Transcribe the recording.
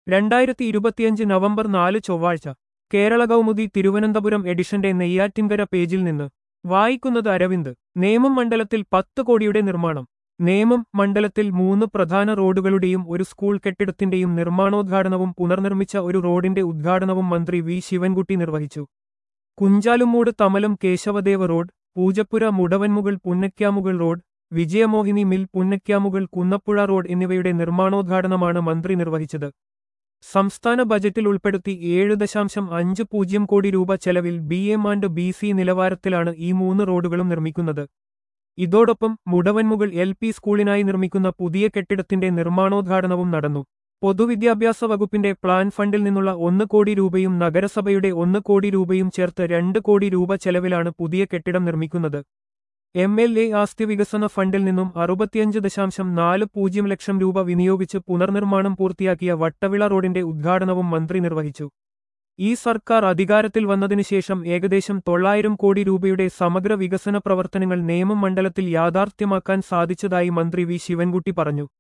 രണ്ടായിരത്തി ഇരുപത്തിയഞ്ച് നവംബർ നാല് ചൊവ്വാഴ്ച കേരള കൗമുദി തിരുവനന്തപുരം എഡിഷന്റെ നെയ്യാറ്റിൻകര പേജിൽ നിന്ന് വായിക്കുന്നത് അരവിന്ദ് നേമം മണ്ഡലത്തിൽ പത്ത് കോടിയുടെ നിർമ്മാണം നേമം മണ്ഡലത്തിൽ മൂന്ന് പ്രധാന റോഡുകളുടെയും ഒരു സ്കൂൾ കെട്ടിടത്തിന്റെയും നിർമ്മാണോദ്ഘാടനവും പുനർനിർമ്മിച്ച ഒരു റോഡിന്റെ ഉദ്ഘാടനവും മന്ത്രി വി ശിവൻകുട്ടി നിർവഹിച്ചു Kunchalumood Thamalam Kesavadeva road Poojappura Mudavanmukal Punnakkamugal road Vijayamohini mill Punnakkamugal Kunnappuzha road എന്നിവയുടെ നിർമ്മാണോദ്ഘാടനമാണ് മന്ത്രി നിർവഹിച്ചത് സംസ്ഥാന ബജറ്റിൽ ഉൾപ്പെടുത്തി ഏഴ് ദശാംശം അഞ്ച് പൂജ്യം കോടി രൂപ ചെലവിൽ B M and B C നിലവാരത്തിലാണ് ഈ മൂന്ന് റോഡുകളും നിർമ്മിക്കുന്നത് ഇതോടൊപ്പം മുടവൻമുകൾ എൽ പി സ്കൂളിനായി നിർമ്മിക്കുന്ന പുതിയ കെട്ടിടത്തിന്റെ നിർമ്മാണോദ്ഘാടനവും നടന്നു പൊതുവിദ്യാഭ്യാസ വകുപ്പിന്റെ പ്ലാൻ ഫണ്ടിൽ നിന്നുള്ള ഒന്ന് കോടി രൂപയും നഗരസഭയുടെ ഒന്ന് കോടി രൂപയും ചേർത്ത് രണ്ട് കോടി രൂപ ചെലവിലാണ് പുതിയ കെട്ടിടം നിർമ്മിക്കുന്നത് എം എൽ എ ആസ്തി വികസന ഫണ്ടിൽ നിന്നും അറുപത്തിയഞ്ച് ദശാംശം നാല് പൂജ്യം ലക്ഷം രൂപ വിനിയോഗിച്ച് പുനർനിർമ്മാണം പൂർത്തിയാക്കിയ വട്ടവിള റോഡിന്റെ ഉദ്ഘാടനവും മന്ത്രി നിർവഹിച്ചു ഈ സർക്കാർ അധികാരത്തിൽ വന്നതിനുശേഷം ഏകദേശം തൊള്ളായിരം കോടി രൂപയുടെ സമഗ്ര വികസന പ്രവർത്തനങ്ങൾ നേമം മണ്ഡലത്തിൽ യാഥാർത്ഥ്യമാക്കാൻ സാധിച്ചതായി മന്ത്രി വി ശിവൻകുട്ടി പറഞ്ഞു